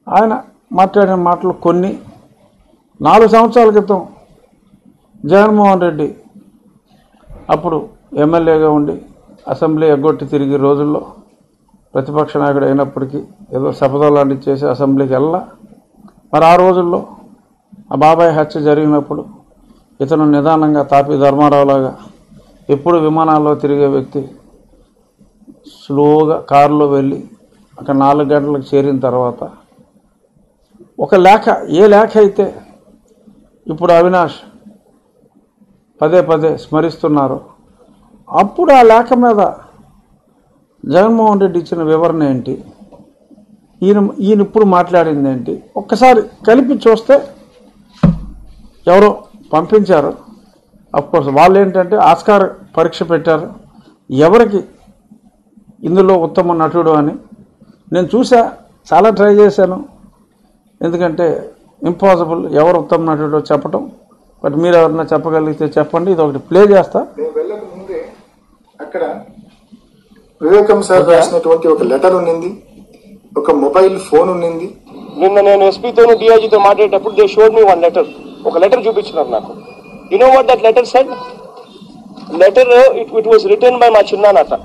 ఆయన మాట్లాడిన మాటలు కొన్ని నాలుగు సంవత్సరాల క్రితం జగన్మోహన్ రెడ్డి అప్పుడు ఎమ్మెల్యేగా ఉండి అసెంబ్లీ ఎగ్గొట్టి తిరిగి రోజుల్లో ప్రతిపక్ష నాయకుడు అయినప్పటికీ ఏదో శపథం లాంటివి చేసి అసెంబ్లీకి వెళ్ళా మరి ఆ రోజుల్లో ఆ బాబాయ్ హత్య జరిగినప్పుడు ఇతను నిదానంగా తాపి ధర్మారావులాగా ఎప్పుడు విమానాల్లో తిరిగే వ్యక్తి స్లోగా కారులో వెళ్ళి అక్కడ నాలుగు గంటలకు చేరిన తర్వాత ఒక లేఖ ఏ లేఖ అయితే ఇప్పుడు అవినాష్ పదే పదే స్మరిస్తున్నారు అప్పుడు ఆ లేఖ మీద జగన్మోహన్ రెడ్డి ఇచ్చిన వివరణ ఏంటి ఈయన ఈయన ఇప్పుడు మాట్లాడింది ఏంటి ఒక్కసారి కలిపి చూస్తే ఎవరో పంపించారు కోర్స్ వాళ్ళు ఏంటంటే ఆస్కార్ పరీక్ష పెట్టారు ఎవరికి ఇందులో ఉత్తమ నటుడు అని నేను చూసా చాలా ట్రై చేశాను ఎందుకంటే ఇంపాసిబుల్ ఎవరు ఉత్తమ నటుడో చెప్పటం బట్ మీరు ఎవరన్నా చెప్పగలిగితే చెప్పండి ఇది ఒకటి ప్లే చేస్తా నేను వెళ్ళక ముందే అక్కడ వివేకం సార్ రాసినటువంటి ఒక లెటర్ ఉన్నింది ఒక మొబైల్ ఫోన్ ఉన్నింది నిన్న నేను ఎస్పీతోను డిఐజీతో మాట్లాడేటప్పుడు they showed me one letter ఒక లెటర్ చూపించినారు నాకు you know what that letter said letter it it was written by మా చిన్నానట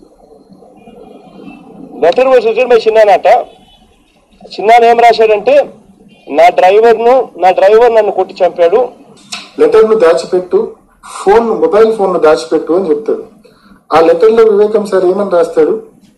లెటర్ వాజ్ రిటర్న్ బై చిన్నానట చిన్నాన్న ఏం రాశాడంటే నా డ్రైవర్ను నా డ్రైవర్ నన్ను కొట్టి చంపాడు లెటర్ ను దాచిపెట్టు ఫోన్ మొబైల్ ఫోన్ ను దాచిపెట్టు అని చెప్తాడు ఆ లెటర్ లో వివేకం సార్ ఏమని రాస్తాడు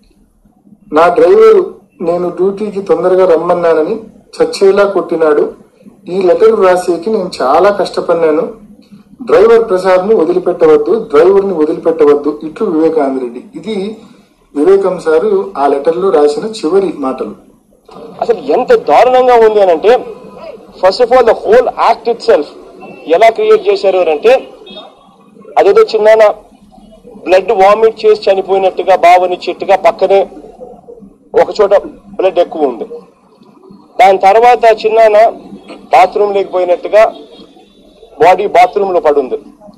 నా డ్రైవర్ నేను డ్యూటీకి తొందరగా రమ్మన్నానని చచ్చేలా కొట్టినాడు ఈ లెటర్ రాసేకి నేను చాలా కష్టపడినాను డ్రైవర్ ప్రసాద్ ను వదిలిపెట్టవద్దు డ్రైవర్ ని వదిలిపెట్టవద్దు ఇట్లు వివేకానంద రెడ్డి ఇది వివేకం సారు ఆ లెటర్ లో రాసిన చివరి మాటలు అసలు ఎంత దారుణంగా ఉంది అని అంటే first of all the whole act itself ఎలా క్రియేట్ చేశారు అని అంటే అదేదో చిన్న బ్లడ్ వామిట్ చేసి చనిపోయినట్టుగా బావని చెట్టుగా పక్కనే ఒక చోట బ్లడ్ ఎక్కువ ఉంది దాని తర్వాత చిన్నాన బాత్రూమ్ లేకపోయినట్టుగా బాడీ బాత్రూమ్ లో పడుంది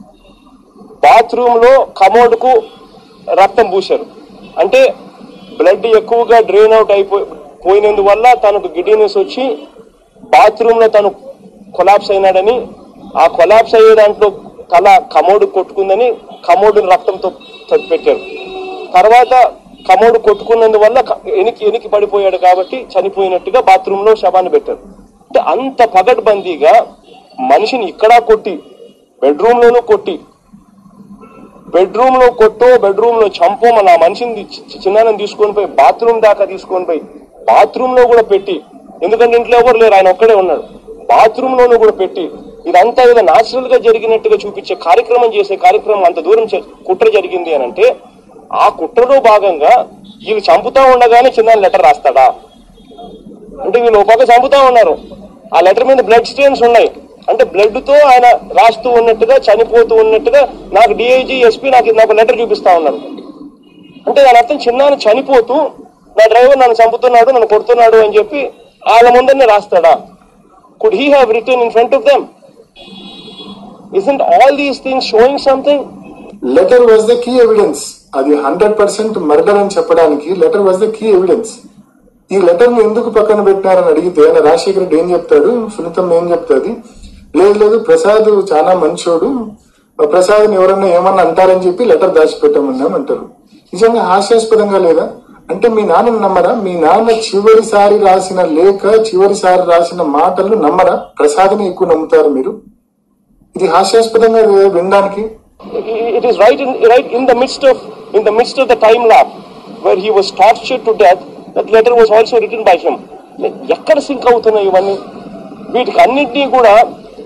బాత్రూమ్ లో కమోడ్ కు రక్తం పూశారు అంటే బ్లడ్ ఎక్కువగా డ్రైన్ అవుట్ అయిపోయి పోయినందువల్ల తనకు గిడ్డినెస్ వచ్చి బాత్రూమ్ లో తను కొలాప్స్ అయినాడని ఆ కొలాప్స్ అయ్యే దాంట్లో తల కమోడు కొట్టుకుందని కమోడు రక్తంతో తప్పి పెట్టారు తర్వాత కమోడు కొట్టుకున్నందువల్ల క- ఎనికి ఎనికి పడిపోయాడు కాబట్టి చనిపోయినట్టుగా బాత్రూమ్ లో శవాన్ని పెట్టారు అంటే అంత పగడ్బందీగా మనిషిని ఇక్కడ కొట్టి బెడ్రూమ్ లోనూ కొట్టి బెడ్రూమ్ లో కొట్టో బెడ్రూమ్ లో చంపో మన ఆ మనిషిని చి- చిన్నాన్ని తీసుకొని పోయి బాత్రూమ్ దాకా తీసుకొని పోయి బాత్రూమ్ లో కూడా పెట్టి ఎందుకంటే ఇంట్లో ఎవరు లేరు ఆయన ఒక్కడే ఉన్నాడు బాత్రూమ్ లోనూ కూడా పెట్టి ఇదంతా ఏదో నాచురల్ గా జరిగినట్టుగా చూపించే కార్యక్రమం చేసే కార్యక్రమం అంత దూరం చే- కుట్ర జరిగింది అని అంటే ఆ కుట్రలో భాగంగా వీళ్ళు చంపుతా ఉండగానే చిన్న లెటర్ రాస్తాడా అంటే వీళ్ళు ఒక పక్క చంపుతా ఉన్నారు ఆ లెటర్ మీద బ్లడ్ స్టెయిన్స్ ఉన్నాయి అంటే బ్లడ్ తో ఆయన రాస్తూ ఉన్నట్టుగా చనిపోతూ ఉన్నట్టుగా నాకు డిఐజీ ఎస్పీ నాకు నాకు లెటర్ చూపిస్తా ఉన్నారు అంటే దాని అర్థం చిన్నాన్న చనిపోతూ నా డ్రైవర్ నన్ను చంపుతున్నాడు నన్ను కొడుతున్నాడు అని చెప్పి వాళ్ళ ముందరనే రాస్తాడా could he have written in front of them isn't all these things showing something letter was the key evidence అది హండ్రెడ్ పర్సెంట్ మర్డర్ అని చెప్పడానికి letter was the key evidence ఈ లెటర్ ని ఎందుకు పక్కన పెట్టినారని అడిగితే ఆయన రాజశేఖర రెడ్డి ఏం చెప్తాడు సునీతం ఏం చెప్తాది లేదు లేదు ప్రసాద్ చాలా మంచోడు ప్రసాద్ ఎవరన్నా ఏమన్నా అంటారని చెప్పి లెటర్ దాచిపెట్టామన్నాం అంటారు నిజంగా హాస్యాస్పదంగా లేదా అంటే మీ నాన్న నమ్మరా మీ నాన్న చివరిసారి రాసిన లేఖ చివరిసారి రాసిన మాటలు నమ్మరా ప్రసాద్ని ఎక్కువ నమ్ముతారు మీరు ఇది హాస్యాస్పదంగా వినడానికి it is right in right in the midst of in the midst of the time lap where he was tortured to death that letter was also written by him ఎక్కడ సింక్ అవుతున్నాయి ఇవన్నీ వీటికి అన్నింటినీ కూడా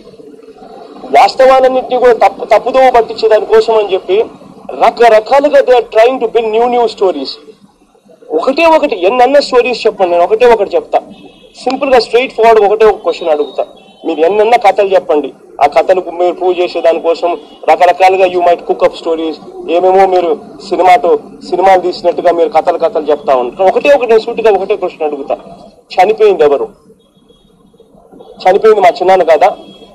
వాస్తవాలన్నింటినీ కూడా తప్పు తప్పుదోవ పట్టించే దానికోసం అని చెప్పి రకరకాలుగా they are trying to build new new stories ఒకటే ఒకటి ఎన్నన్న స్టోరీస్ చెప్పండి నేను ఒకటే ఒకటి చెప్తా సింపుల్ గా స్ట్రైట్ ఫార్వర్డ్ ఒకటే ఒక క్వశ్చన్ అడుగుతా మీరు ఎన్నెన్న కథలు చెప్పండి ఆ కథలకు మీరు ప్రూవ్ చేసే దానికోసం రకరకాలుగా యూ మైట్ కుక్అప్ స్టోరీస్ ఏమేమో మీరు సినిమాతో సినిమాలు తీసినట్టుగా మీరు కథలు కథలు చెప్తా ఉంటారు ఒకటే ఒకటి నేను సూటిగా ఒకటే క్వశ్చన్ అడుగుతా చనిపోయింది ఎవరు చనిపోయింది మా చిన్నాన్న కదా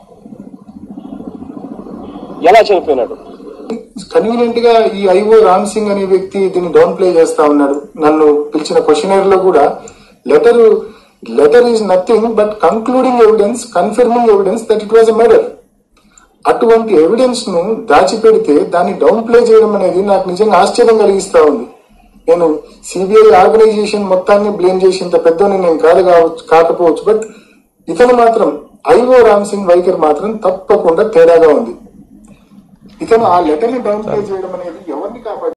ఎలా చనిపోయినాడు కన్వీనియంట్ గా ఈ ఐఓ రామ్ సింగ్ అనే వ్యక్తి దీన్ని డౌన్ ప్లే చేస్తా ఉన్నాడు నన్ను పిలిచిన క్వశ్చనర్ లో కూడా letter letter is nothing but concluding evidence confirming evidence that it was a murder అటువంటి ఎవిడెన్స్ ను దాచిపెడితే దాన్ని డౌన్ ప్లే చేయడం అనేది నాకు నిజంగా ఆశ్చర్యం కలిగిస్తా ఉంది నేను సిబిఐ ఆర్గనైజేషన్ మొత్తాన్ని బ్లేమ్ చేసేంత పెద్దని నేను కాదు కావచ్చు కాకపోవచ్చు బట్ ఇతను మాత్రం ఐఓ రామ్ సింగ్ వైఖరి మాత్రం తప్పకుండా తేడాగా ఉంది ఇతను ఆ లెటర్ ని డౌన్ ప్లే చేయడం అనేది ఎవరిని కాపాడు